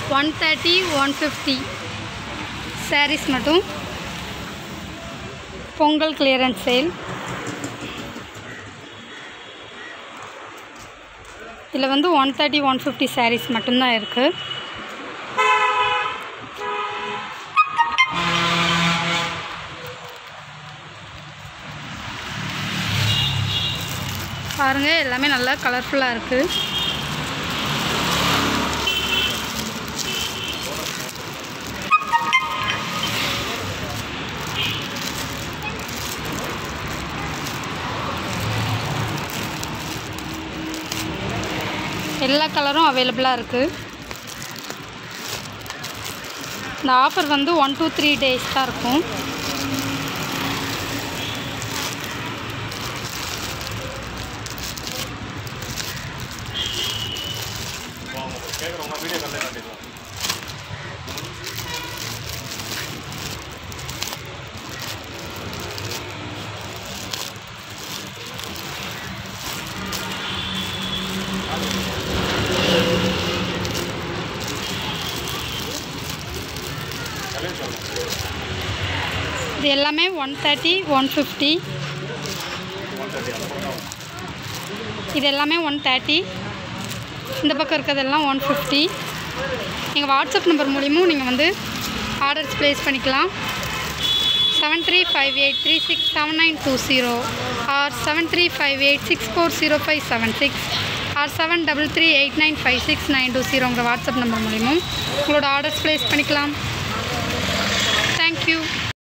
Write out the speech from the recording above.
one thirty one fifty sarees மட்டும் Pongal clearance sale இதில் வந்து one thirty one fifty sarees மட்டும்தான் இருக்குது பாருங்கள் எல்லாமே நல்லா கலர்ஃபுல்லாக இருக்குது எல்லா கலரும் அவைலபிளாக இருக்குது இந்த ஆஃபர் வந்து ஒன் டூ த்ரீ டேஸ் தான் இருக்கும் கேட்குறவங்க வீடியோ கண்டே காட்டிடலாம் இது எல்லாமே one thirty one fifty one thirty அந்த பக்கம் இது எல்லாமே ஒன் தேர்ட்டி இந்த பக்கம் இருக்கிறதெல்லாம் ஒன் ஃபிஃப்டி நீங்கள் வாட்ஸ்அப் நம்பர் மூலியமும் நீங்கள் வந்து ஆர்டர்ஸ் ப்ளேஸ் பண்ணிக்கலாம் seven three five eight three six seven nine two zero or seven three five eight six four zero five seven six or seven double three eight nine five six nine two ஜீரோங்கிற WhatsApp number மூலியமும் உங்களோட orders place பண்ணிக்கலாம் thank you